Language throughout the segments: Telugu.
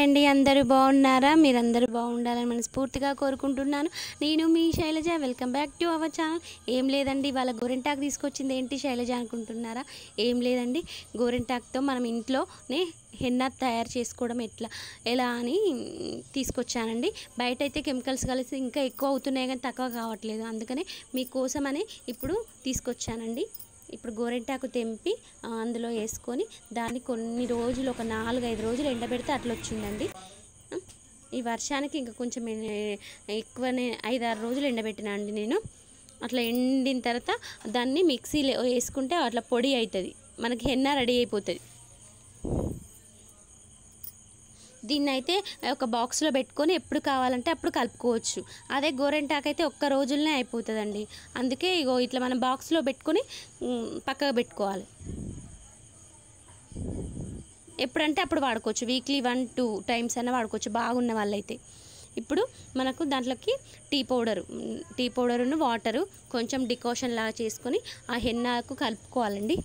అండి అందరూ బాగున్నారా మీరందరూ బాగుండాలని మనస్ఫూర్తిగా కోరుకుంటున్నాను నేను మీ Shailaja welcome back to our channel ఏం లేదండి వాళ్ళ గోరెంటాకు తీసుకొచ్చింది ఏంటి శైలజ అనుకుంటున్నారా ఏం లేదండి గోరెంటాకుతో మనం ఇంట్లోనే హెన్నా తయారు చేసుకోవడం ఎట్లా ఎలా అని తీసుకొచ్చానండి బయట అయితే కెమికల్స్ కలిసి ఇంకా ఎక్కువ అవుతున్నాయి కానీ తక్కువ కావట్లేదు అందుకనే మీకోసమని ఇప్పుడు తీసుకొచ్చానండి ఇప్పుడు గోరెంటాకు తెంపి ఆ, అందులో వేసుకొని దాన్ని కొన్ని రోజులు ఒక నాలుగు ఐదు రోజులు ఎండబెడితే అట్లా వచ్చిందండి ఆ, ఈ వర్షానికి ఇంకా కొంచెం ఏ- ఎక్కువనే ఐదు ఆరు రోజులు ఎండబెట్టినా అండి నేను అట్లా ఎండిన తర్వాత దాన్ని మిక్సీలో వేసుకుంటే అట్లా పొడి అవుతుంది మనకి హెన్న రెడీ అయిపోతుంది దీన్ని అయితే ఒక బాక్స్లో పెట్టుకొని ఎప్పుడు కావాలంటే అప్పుడు కలుపుకోవచ్చు అదే గోరెంటాకు అయితే ఒక్క రోజులనే అయిపోతుందండి అందుకే ఇగో ఇట్లా మనం బాక్స్లో పెట్టుకొని ఉమ్, పక్కకు పెట్టుకోవాలి ఎప్పుడంటే అప్పుడు వాడుకోవచ్చు వీక్లీ వన్ టూ టైమ్స్ అయినా వాడుకోవచ్చు బాగున్న వాళ్ళైతే ఇప్పుడు మనకు దాంట్లోకి టీ పౌడర్ టీ పౌడరును వాటరు కొంచెం డికాషన్ లాగా చేసుకొని ఆ హెన్నాకు కలుపుకోవాలండి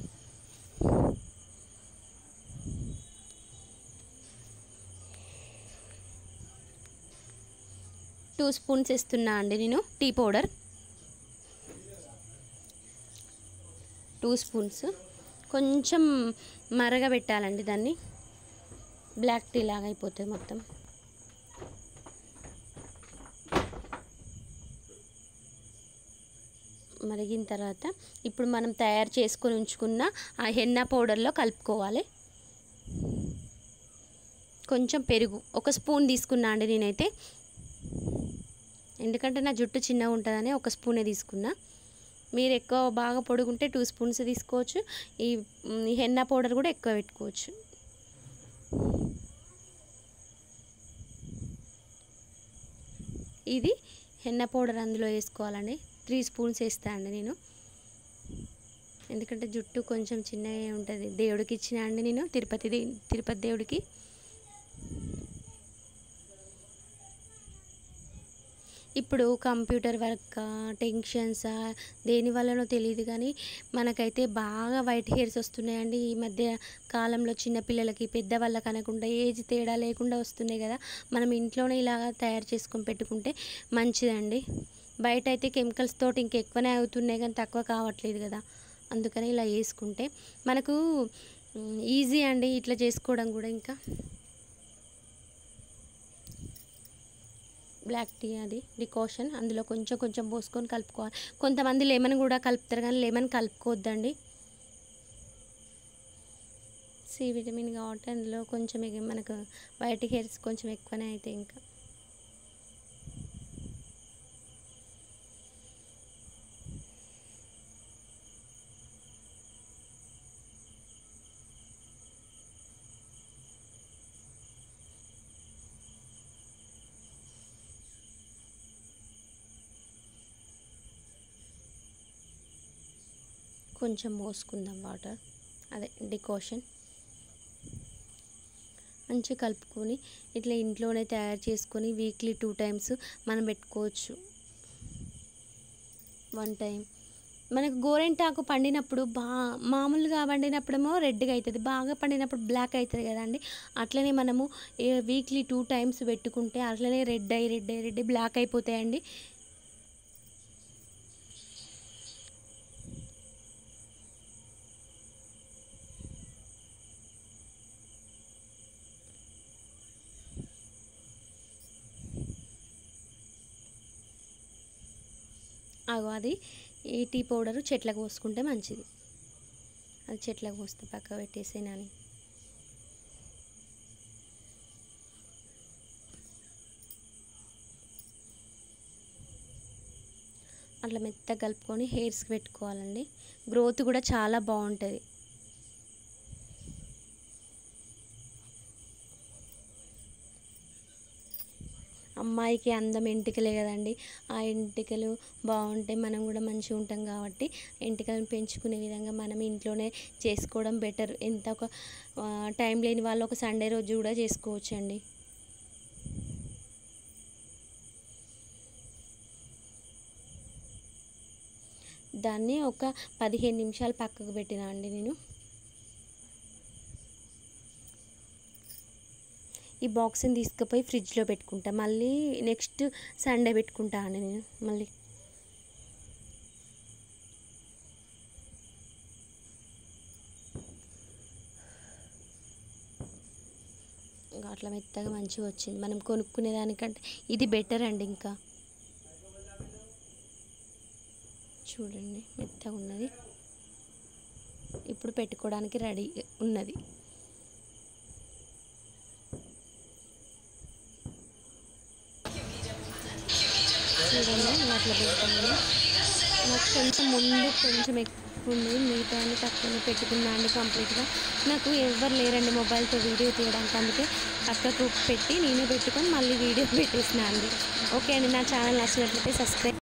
టూ స్పూన్స్ ఇస్తున్నా అండి నేను టీ పౌడర్ టూ స్పూన్స్ కొంచెం మరగబెట్టాలండి దాన్ని బ్లాక్ టీ లాగా అయిపోతుంది మొత్తం మరిగిన తర్వాత ఇప్పుడు మనం తయారు చేసుకొని ఉంచుకున్న ఆ హెన్నా పౌడర్లో కలుపుకోవాలి కొంచెం పెరుగు ఒక స్పూన్ తీసుకున్నా అండి నేనైతే ఎందుకంటే నా జుట్టు చిన్నగా ఉంటుందని ఒక స్పూనే తీసుకున్నా మీరు ఎక్కువ బాగా పొడుగుంటే టూ స్పూన్స్ తీసుకోవచ్చు ఈ మ్, ఈ హెన్నా పౌడర్ కూడా ఎక్కువ పెట్టుకోవచ్చు ఇది హెన్నా పౌడర్ అందులో వేసుకోవాలండి త్రీ స్పూన్స్ వేస్తా అండి నేను ఎందుకంటే జుట్టు కొంచెం చిన్నగా ఉంటుంది దేవుడికి ఇచ్చిన అండి నేను తిరుపతి దే- తిరుపతి దేవుడికి ఇప్పుడు కంప్యూటర్ వర్క్ టెన్షన్సా దేని వల్లనో తెలియదు కానీ మనకైతే బాగా వైట్ హెయిర్స్ వస్తున్నాయండి ఈ మధ్య కాలంలో చిన్నపిల్లలకి పెద్దవాళ్ళకి అనకుండా ఏజ్ తేడా లేకుండా వస్తున్నాయి కదా మనం ఇంట్లోనే ఇలాగా తయారు చేసుకొని పెట్టుకుంటే మంచిదండి బయట అయితే కెమికల్స్ తోటి ఇంకెక్కువనే అవుతున్నాయి కానీ తక్కువ కావట్లేదు కదా అందుకని ఇలా వేసుకుంటే మనకు ఈజీ అండి ఇట్లా చేసుకోవడం కూడా ఇంకా బ్లాక్ టీ అది డికాషన్ అందులో కొంచెం కొంచెం పోసుకొని కలుపుకోవాలి కొంతమంది లెమన్ కూడా కలుపుతారు కానీ లెమన్ కలుపుకోవద్దండి సి విటమిన్ కాబట్టి అందులో కొంచెం ఇక మనకు వైట్ హెయిర్స్ కొంచెం ఎక్కువనే అవుతాయి ఇంకా కొంచెం పోసుకుందాం వాటర్ అదే డికాషన్ మంచిగా కలుపుకొని ఇట్లా ఇంట్లోనే తయారు చేసుకొని వీక్లీ టూ టైమ్స్ మనం పెట్టుకోవచ్చు వన్ టైం మనకు గోరెంటాకు పండినప్పుడు బా మామూలుగా పండినప్పుడేమో రెడ్గా అవుతుంది బాగా పండినప్పుడు బ్లాక్ అవుతుంది కదండి అట్లనే మనము వీక్లీ టూ టైమ్స్ పెట్టుకుంటే అట్లనే రెడ్ అయ్యి రెడ్ అయ్యి రెడ్ అయ్యి బ్లాక్ అయిపోతాయండి అగో అది ఈ టీ పౌడరు చెట్లకు పోసుకుంటే మంచిది అది చెట్లకు పోస్తే పక్క పెట్టేసేనని అట్లా మెత్తగా కలుపుకొని హెయిర్స్కి పెట్టుకోవాలండి గ్రోత్ కూడా చాలా బాగుంటుంది అమ్మాయికి అందం ఎంటికలే కదండి ఆ ఎంటికలు బాగుంటే మనం కూడా మంచిగా ఉంటాం కాబట్టి ఎంటికలను పెంచుకునే విధంగా మనం ఇంట్లోనే చేసుకోవడం బెటర్ ఎంత ఒక ఆ, టైం లేని వాళ్ళు ఒక సండే రోజు కూడా చేసుకోవచ్చండి దాన్ని ఒక పదిహేను నిమిషాలు పక్కకు పెట్టినా అండి నేను ఈ బాక్స్ని తీసుకుపోయి ఫ్రిడ్జ్లో పెట్టుకుంటా మళ్ళీ నెక్స్ట్ సండే పెట్టుకుంటా అండి నేను మళ్ళీ ఇంకా అట్లా మెత్తగా మంచిగా వచ్చింది మనం కొనుక్కునే దానికంటే ఇది బెటర్ అండి ఇంకా చూడండి మెత్తగా ఉన్నది ఇప్పుడు పెట్టుకోవడానికి రెడీ ఉన్నది చూడండి నేను అట్లా పెట్టాను నాకు కొంచెం ముందు కొంచెం ఎక్కువ ఉంది మిగతా అన్ని తక్కువ పెట్టుకున్నా అండి కంప్లీట్గా నాకు ఎవరు లేరండి మొబైల్తో వీడియో తీయడానికి అందుకే పక్కకు పెట్టి నేనే పెట్టుకొని మళ్ళీ వీడియో పెట్టేసిన అండి ఓకే అండి నా ఛానల్ నచ్చినట్లయితే సబ్స్క్రైబ్